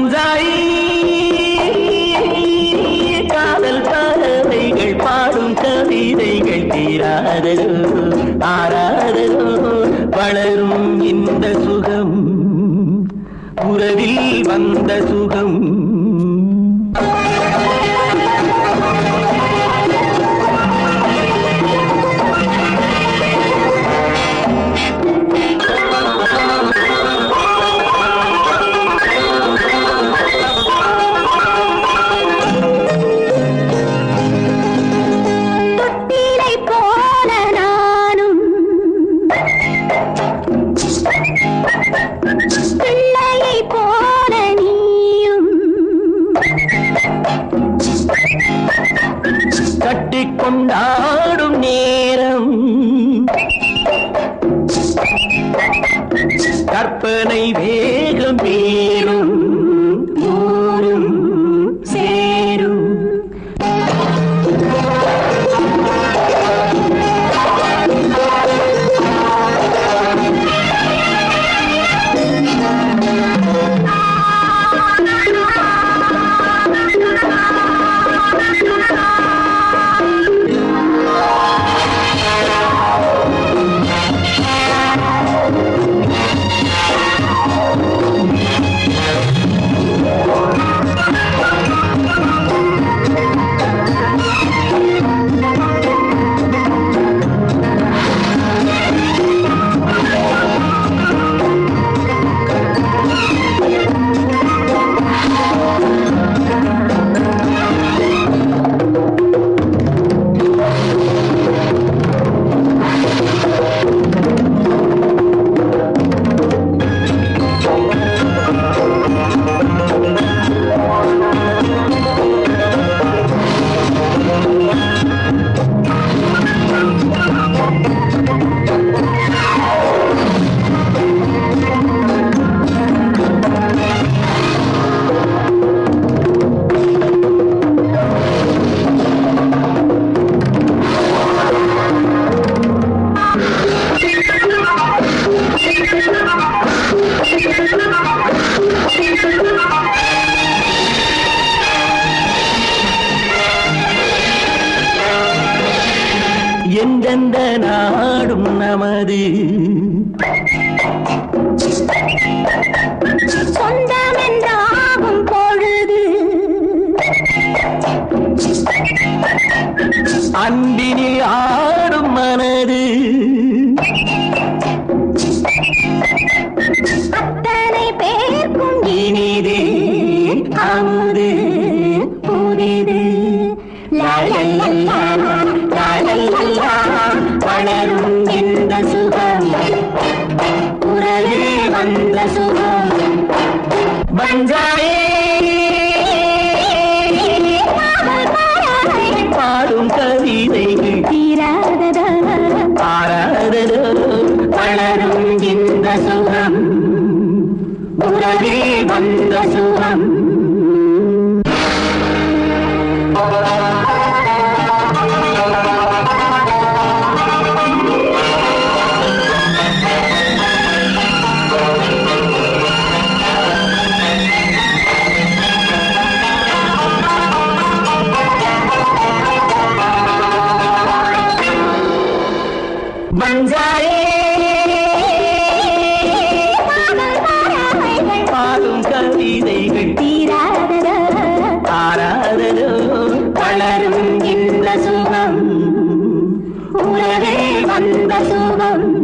பஞ்சாயி காதல் பறவைகள் பாடும் கவிதைகள் தீராததோ ஆராததோ வளரும் இந்த சுகம் உறவில் வந்த சுகம் தொட்டிலை போல நானும் பிள்ளையை போல நீயும் கட்டிக்கொண்டாடும் நேரம் கற்பனை வேகம் மேலும் ஊரும் சேரும் எந்தெந்த நாடும் நமது சொந்தம் என்றாகும் பொழுது அன்பினில் ஆடும் மனது அத்தனை பேர்க்கும் இனிது அமுது புதிது லாலல்லா, லாலல்லா, வளரும் இந்த சுகம் உறவில் வந்த சுகம் பஞ்சாயே காதல் பறவைகள் பாடும் கவிதைகள் தீராததா ஆராததோ வளரும் இந்த சுகம் உறவில் வந்த சுகம் பஞ்சாயே காதல் பறவைகள் பாடும் கவிதைகள் தீராததா ஆராததோ வளரும் இந்த சுகம் உலகில் வந்த சுகம்